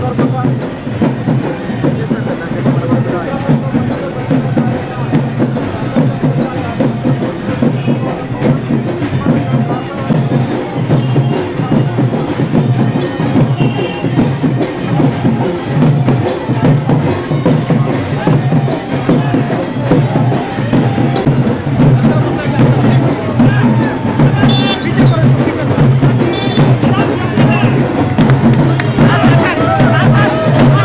ఆ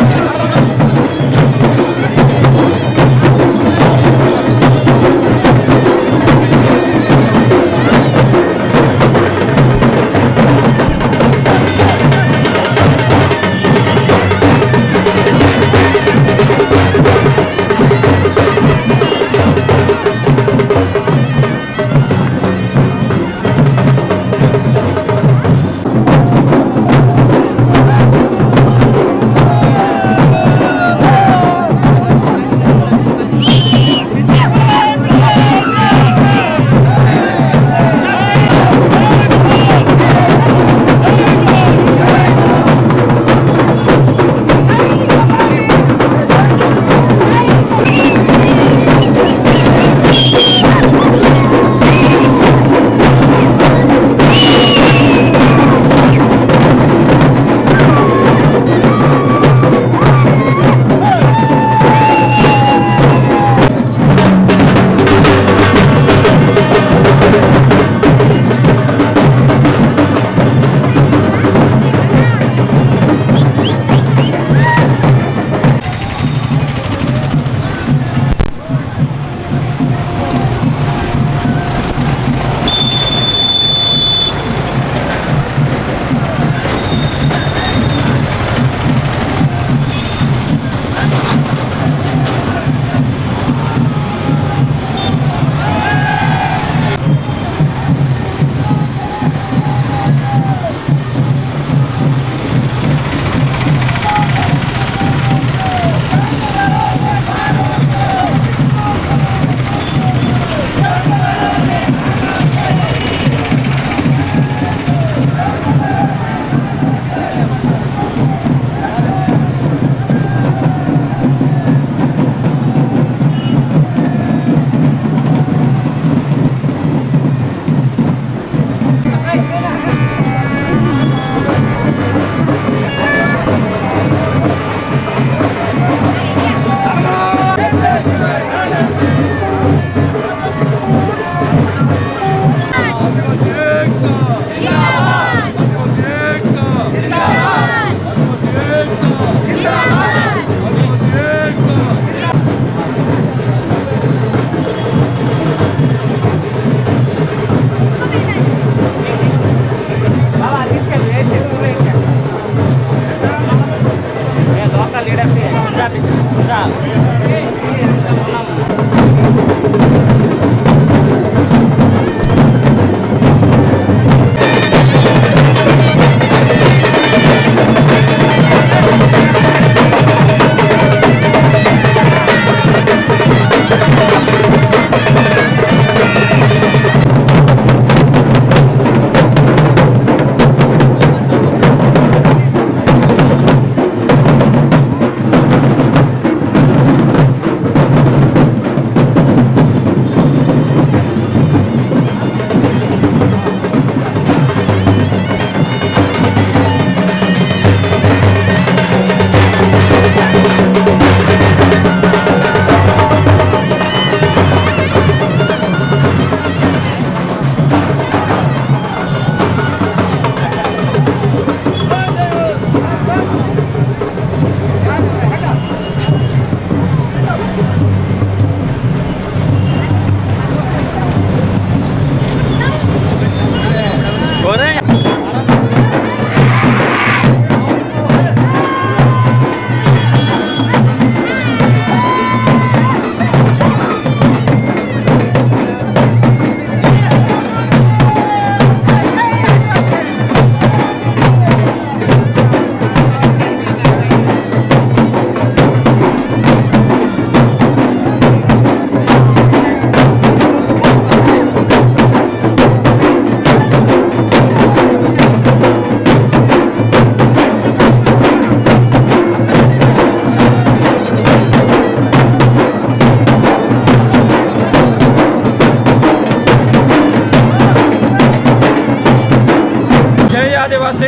జై ఆదివాసి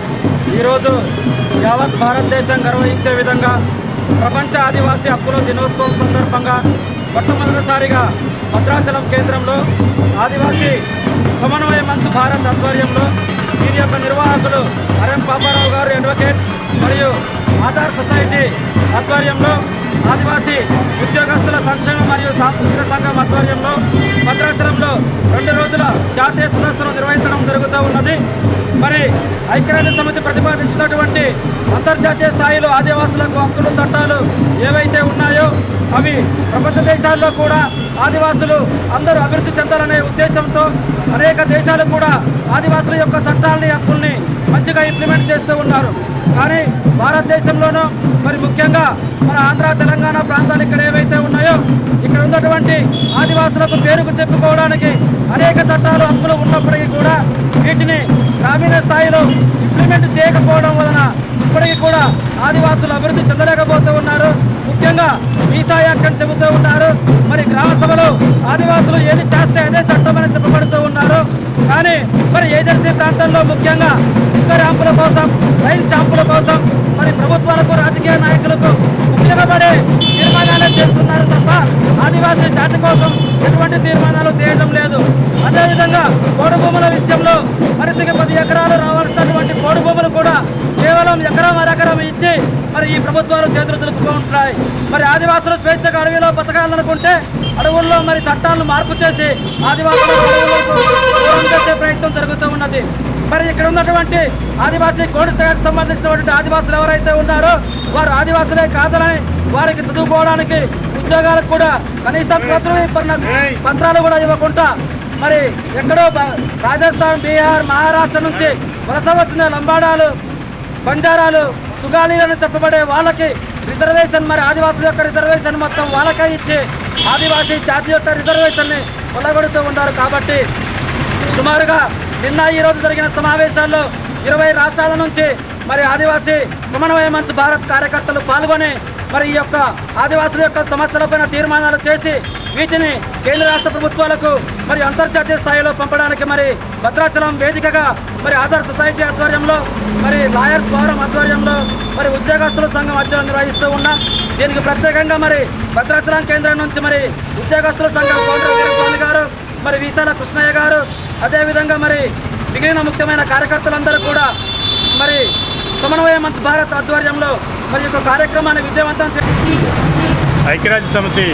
ఈరోజు యావత్ భారతదేశం గర్వహించే విధంగా ప్రపంచ ఆదివాసీ హక్కుల దినోత్సవం సందర్భంగా మొట్టమొదటిసారిగా భద్రాచలం కేంద్రంలో ఆదివాసీ సమన్వయ మంచు భారత్ ఆధ్వర్యంలో దీని యొక్క నిర్వాహకులు ఆర్ఎం పాపారావు గారు అడ్వకేట్ మరియు ఆధార్ సొసైటీ ఆధ్వర్యంలో ఆదివాసీ ఉద్యోగస్తుల సంక్షేమ మరియు సాంస్కృతిక సంఘం ఆధ్వర్యంలో భద్రాచలంలో రెండు రోజుల జాతీయ సదస్సును నిర్వహించడం జరుగుతూ ఉన్నది మరి ఐక్యరాజ్య సమితి ప్రతిపాదించినటువంటి అంతర్జాతీయ స్థాయిలో ఆదివాసులకు హక్కులు చట్టాలు ఏవైతే ఉన్నాయో అవి ప్రపంచ దేశాల్లో కూడా ఆదివాసులు అందరూ అభివృద్ధి చెందాలనే ఉద్దేశంతో అనేక దేశాలు కూడా ఆదివాసుల యొక్క చట్టాలని హక్కుల్ని మంచిగా ఇంప్లిమెంట్ చేస్తూ ఉన్నారు కానీ భారతదేశంలోనూ మరి ముఖ్యంగా మన ఆంధ్ర తెలంగాణ ప్రాంతాలు ఇక్కడ ఏవైతే ఉన్నాయో ఇక్కడ ఉన్నటువంటి ఆదివాసులకు పేరుకు చెప్పుకోవడానికి అనేక చట్టాలు హక్కులు ఉన్నప్పటికీ కూడా వీటిని గ్రామీణ స్థాయిలో ఇంప్లిమెంట్ చేయకపోవడం వలన ఇప్పటికీ కూడా ఆదివాసులు అభివృద్ధి చెందలేకపోతూ ఉన్నారు ముఖ్యంగా వీసా యాక్ట్ అని చెబుతూ ఉన్నారు మరి గ్రామ సభలో ఆదివాసులు ఏది చేస్తే అదే చట్టం అని చెప్పబడుతూ ఉన్నారు కానీ మరి ఏజెన్సీ ప్రాంతంలో ముఖ్యంగా ఇసుక ర్యాంపుల కోసం రైల్ షాంపుల కోసం మరి ప్రభుత్వాలకు రాజకీయ నాయకులకు ఉపయోగపడే తీర్మానాలే చేస్తున్నారు తప్ప ఆదివాసీ జాతి కోసం ఎటువంటి తీర్మానాలు చేయడం లేదు అదేవిధంగా పోడు భూముల విషయంలో మనిషికి పది ఎకరాలు రావాల్సినటువంటి పోడు భూములు కూడా కేవలం ఎకరం అరెకరం ఇచ్చి మరి ఈ ప్రభుత్వాలు చేతులు దులుపుకుంటున్నాయి మరి ఆదివాసులు స్వేచ్ఛగా అడవిలో బతకాలనుకుంటే అడవుల్లో మరి చట్టాలను మార్పు చేసి ఆదివాసులు అడవులకు దూరం చేసే ప్రయత్నం జరుగుతూ ఉన్నది మరి ఇక్కడ ఉన్నటువంటి ఆదివాసీ కోడి తెగకు సంబంధించినటువంటి ఆదివాసులు ఎవరైతే ఉన్నారో వారు ఆదివాసులే కాదని వారికి చదువుకోవడానికి ఉద్యోగాలకు కూడా కనీసం పత్రం పత్రాలు కూడా ఇవ్వకుండా మరి ఎక్కడో బ- రాజస్థాన్ బీహార్ మహారాష్ట్ర నుంచి వలస వచ్చిన లంబాడాలు బంజారాలు సుగాలీలను చెప్పబడే వాళ్ళకి రిజర్వేషన్ మరి ఆదివాసుల యొక్క రిజర్వేషన్ మొత్తం వాళ్ళకే ఇచ్చి ఆదివాసీ జాతి యొక్క రిజర్వేషన్ని కొల్లగొడుతూ ఉన్నారు కాబట్టి సుమారుగా నిన్న ఈ రోజు జరిగిన సమావేశాల్లో ఇరవై రాష్ట్రాల నుంచి మరి ఆదివాసీ సమన్వయ మంచ్ భారత్ కార్యకర్తలు పాల్గొని మరి ఈ యొక్క ఆదివాసుల యొక్క సమస్యలపైన తీర్మానాలు చేసి వీటిని కేంద్ర రాష్ట్ర ప్రభుత్వాలకు మరి అంతర్జాతీయ స్థాయిలో పంపడానికి మరి భద్రాచలం వేదికగా మరి ఆధార్ సొసైటీ ఆధ్వర్యంలో మరి లాయర్స్ ఫోరం ఆధ్వర్యంలో మరి ఉద్యోగస్తుల సంఘం అధ్యయనం నిర్వహిస్తూ ఉన్నాం దీనికి ప్రత్యేకంగా మరి భద్రాచలం కేంద్రం నుంచి మరి ఉద్యోగస్తుల సంఘం కౌంటర్ వీరస్వామి గారు మరి వీసాల కృష్ణయ్య గారు అదేవిధంగా మరి మిగిలిన ముఖ్యమైన కార్యకర్తలందరూ కూడా మరి సమన్వయ మంచ్ భారత్ ఆధ్వర్యంలో మరి ఈ యొక్క కార్యక్రమాన్ని విజయవంతం చేసి ఐక్యరాజ్య సమితి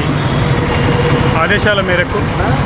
ఆదేశాల మేరకు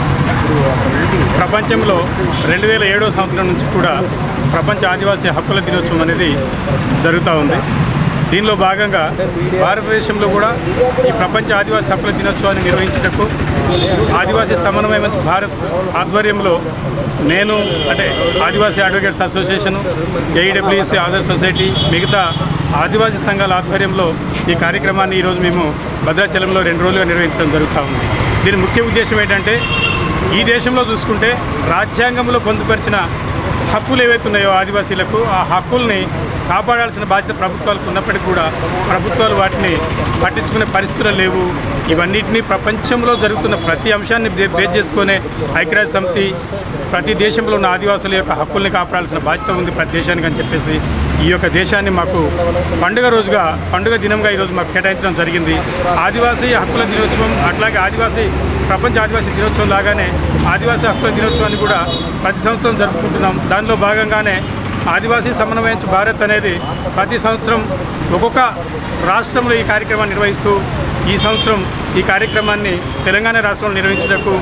ప్రపంచంలో రెండు వేల ఏడో సంవత్సరం నుంచి కూడా ప్రపంచ ఆదివాసీ హక్కుల దినోత్సవం అనేది జరుగుతూ ఉంది దీనిలో భాగంగా భారతదేశంలో కూడా ఈ ప్రపంచ ఆదివాసీ హక్కుల దినోత్సవాన్ని నిర్వహించుటకు ఆదివాసీ సమన్వయ మంచ్ భారత్ ఆధ్వర్యంలో నేను అంటే Adivasi advocates association AEWSC Aadhaar society మిగతా ఆదివాసీ సంఘాల ఆధ్వర్యంలో ఈ కార్యక్రమాన్ని ఈరోజు మేము భద్రాచలంలో రెండు రోజులుగా నిర్వహించడం జరుగుతూ ఉంది దీని ముఖ్య ఉద్దేశం ఏంటంటే ఈ దేశంలో చూసుకుంటే రాజ్యాంగంలో పొందుపరిచిన హక్కులు ఏవైతే ఉన్నాయో ఆదివాసీలకు ఆ హక్కుల్ని కాపాడాల్సిన బాధ్యత ప్రభుత్వాలకు ఉన్నప్పటికీ కూడా ప్రభుత్వాలు వాటిని పట్టించుకునే పరిస్థితులు లేవు ఇవన్నిటినీ ప్రపంచంలో జరుగుతున్న ప్రతి అంశాన్ని బే- బేస్ చేసుకునే ఐక్యరాజ్య సమితి ప్రతి దేశంలో ఉన్న ఆదివాసుల యొక్క హక్కుల్ని కాపాడాల్సిన బాధ్యత ఉంది ప్రతి దేశానికి అని చెప్పేసి ఈ యొక్క దేశాన్ని మాకు పండుగ రోజుగా పండుగ దినంగా ఈరోజు మాకు కేటాయించడం జరిగింది ఆదివాసీ హక్కుల దినోత్సవం అట్లాగే ఆదివాసీ ప్రపంచ ఆదివాసీ దినోత్సవం లాగానే ఆదివాసీ హక్కుల దినోత్సవాన్ని కూడా ప్రతి సంవత్సరం జరుపుకుంటున్నాం దానిలో భాగంగానే ఆదివాసీ సమన్వయించు భారత్ అనేది ప్రతి సంవత్సరం ఒక్కొక్క రాష్ట్రంలో ఈ కార్యక్రమాన్ని నిర్వహిస్తూ ఈ సంవత్సరం ఈ కార్యక్రమాన్ని తెలంగాణ రాష్ట్రంలో నిర్వహించటకు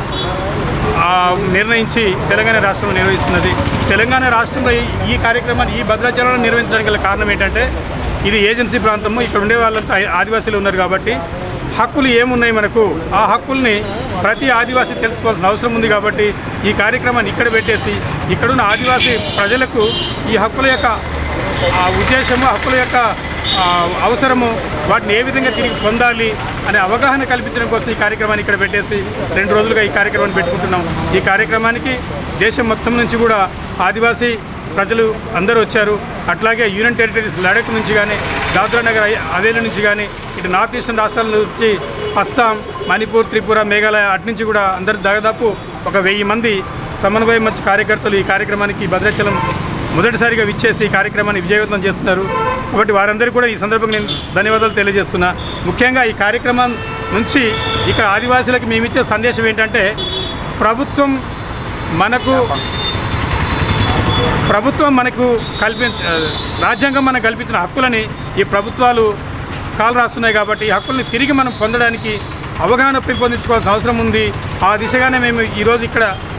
ఆ, నిర్ణయించి తెలంగాణ రాష్ట్రంలో నిర్వహిస్తున్నది తెలంగాణ రాష్ట్రంలో ఈ- ఈ కార్యక్రమాన్ని ఈ భద్రాచలంలో నిర్వహించడానికి గల కారణం ఏంటంటే ఇది ఏజెన్సీ ప్రాంతము ఇక్కడ ఉండే వాళ్ళంతా ఆదివాసీలు ఉన్నారు కాబట్టి హక్కులు ఏమున్నాయి మనకు ఆ హక్కుల్ని ప్రతి ఆదివాసీ తెలుసుకోవాల్సిన అవసరం ఉంది కాబట్టి ఈ కార్యక్రమాన్ని ఇక్కడ పెట్టేసి ఇక్కడున్న ఆదివాసీ ప్రజలకు ఈ హక్కుల యొక్క ఆ ఉద్దేశము హక్కుల యొక్క ఆ, అవసరము వాటిని ఏ విధంగా తిరిగి పొందాలి అనే అవగాహన కల్పించడం కోసం ఈ కార్యక్రమాన్ని ఇక్కడ పెట్టేసి రెండు రోజులుగా ఈ కార్యక్రమాన్ని పెట్టుకుంటున్నాం ఈ కార్యక్రమానికి దేశం మొత్తం నుంచి కూడా ఆదివాసీ ప్రజలు అందరూ వచ్చారు అట్లాగే యూనియన్ టెరిటరీస్ లడక్ నుంచి కానీ దాద్రా నగర్ అవేలి నుంచి కానీ ఇటు నార్త్ ఈస్టర్న్ రాష్ట్రాల నుంచి అస్సాం మణిపూర్ త్రిపుర మేఘాలయ అటు నుంచి కూడా అందరు దాదాపు ఒక వెయ్యి మంది సమన్వయ మంచి కార్యకర్తలు ఈ కార్యక్రమానికి భద్రాచలం మొదటిసారిగా విచ్చేసి ఈ కార్యక్రమాన్ని విజయవంతం చేస్తున్నారు కాబట్టి వారందరికీ కూడా ఈ సందర్భంగా నేను ధన్యవాదాలు తెలియజేస్తున్నా ముఖ్యంగా ఈ కార్యక్రమం నుంచి ఇక్కడ ఆదివాసులకు మేము ఇచ్చే సందేశం ఏంటంటే ప్రభుత్వం మనకు ప్రభుత్వం మనకు కల్పి రాజ్యాంగం మనకు కల్పించిన హక్కులని ఈ ప్రభుత్వాలు కాలు రాస్తున్నాయి కాబట్టి ఈ హక్కుల్ని తిరిగి మనం పొందడానికి అవగాహన పెంపొందించుకోవాల్సిన అవసరం ఉంది ఆ దిశగానే మేము ఈరోజు ఇక్కడ